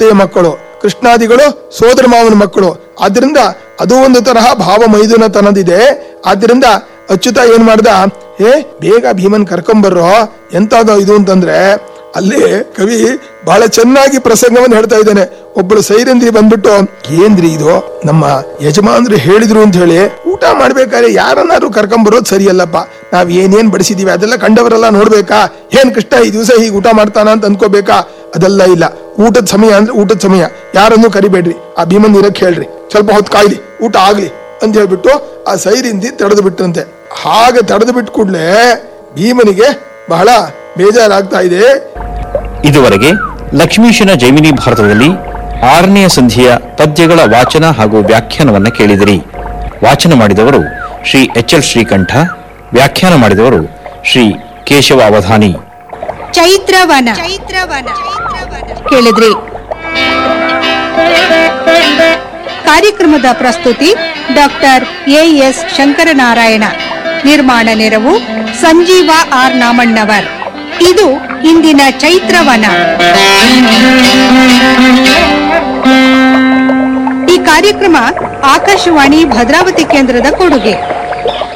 ಅತ್ತೆಯ ಮಕ್ಕಳು ಕೃಷ್ಣಾದಿಗಳು ಸೋದರ ಮಾವನ ಮಕ್ಕಳು ಆದ್ರಿಂದ ಅದು ಒಂದು ತರಹ ಭಾವ ಮೈದುನತನದಿದೆ ಆದ್ರಿಂದ ಅಚ್ಯುತ ಏನ್ ಮಾಡ್ದ ಏ ಬೇಗ ಭೀಮನ್ ಕರ್ಕೊಂಬರ್ರೋ ಎಂತಾದೋ ಇದು ಅಂತಂದ್ರೆ ಅಲ್ಲಿ ಕವಿ ಬಹಳ ಚೆನ್ನಾಗಿ ಪ್ರಸಂಗವನ್ನು ಹೇಳ್ತಾ ಇದ್ದಾನೆ ಒಬ್ಬಳು ಸೈರಂದ್ರಿ ಬಂದ್ಬಿಟ್ಟು ಏನ್ರಿ ಇದು ನಮ್ಮ ಯಜಮಾನ್ರು ಹೇಳಿದ್ರು ಅಂತ ಹೇಳಿ ಊಟ ಮಾಡ್ಬೇಕಾದ್ರೆ ಯಾರನ್ನಾದ್ರೂ ಕರ್ಕೊಂಬರೋದು ಸರಿಯಲ್ಲಪ್ಪ ನಾವ್ ಏನೇನ್ ಬಡಿಸಿದೀವಿ ಅದೆಲ್ಲ ಕಂಡವರೆಲ್ಲ ನೋಡ್ಬೇಕಾ ಏನ್ ಕಷ್ಟ ಈ ದಿವಸ ಹೀಗೆ ಊಟ ಮಾಡ್ತಾನ ಅಂತ ಅನ್ಕೋಬೇಕಾ ಅದೆಲ್ಲ ಇಲ್ಲ ಊಟದ ಸಮಯ ಅಂದ್ರೆ ಊಟದ ಸಮಯ ಯಾರನ್ನೂ ಕರಿಬೇಡ್ರಿ ಆ ಭೀಮನ್ ಇರಕ್ ಹೇಳ್ರಿ ಸ್ವಲ್ಪ ಹೊತ್ತು ಕಾಯ್ಲಿ ಊಟ ಆಗ್ಲಿ ಅಂತ ಹೇಳ್ಬಿಟ್ಟು ಆ ಸೈರಿಂದಿ ತಡೆದು ಬಿಟ್ರಂತೆ ಹಾಗೆ ತಡೆದು ಬಿಟ್ಟ ಕೂಡ್ಲೆ ಭೀಮನಿಗೆ ಬಹಳ ಬೇಜಾರಾಗ್ತಾ ಇದೆ ಇದುವರೆಗೆ ಲಕ್ಷ್ಮೀಶನ ಜೈಮಿನಿ ಭಾರತದಲ್ಲಿ ಆರನೆಯ ಸಂಧಿಯ ಪದ್ಯಗಳ ವಾಚನ ಹಾಗೂ ವ್ಯಾಖ್ಯಾನವನ್ನ ಕೇಳಿದಿರಿ ವಾಚನ ಮಾಡಿದವರು ಶ್ರೀ ಎಚ್ ಎಲ್ ಶ್ರೀಕಂಠ ವ್ಯಾಖ್ಯಾನ ಮಾಡಿದವರು ಶ್ರೀ ಕೇಶವ ಅವಧಾನಿ ಚೈತ್ರವನ ಚೈತ್ರವನ ಕೇಳಿದ್ರಿ ಕಾರ್ಯಕ್ರಮದ ಪ್ರಸ್ತುತಿ ಡಾಕ್ಟರ್ ಎ ಎಸ್ ಶಂಕರನಾರಾಯಣ ನಿರ್ಮಾಣ ನೆರವು ಸಂಜೀವ ಆರ್ ನಾಮಣ್ಣವರ್ ಇದು ಇಂದಿನ ಚೈತ್ರವನ ಈ ಕಾರ್ಯಕ್ರಮ ಆಕಾಶವಾಣಿ ಭದ್ರಾವತಿ ಕೇಂದ್ರದ ಕೊಡುಗೆ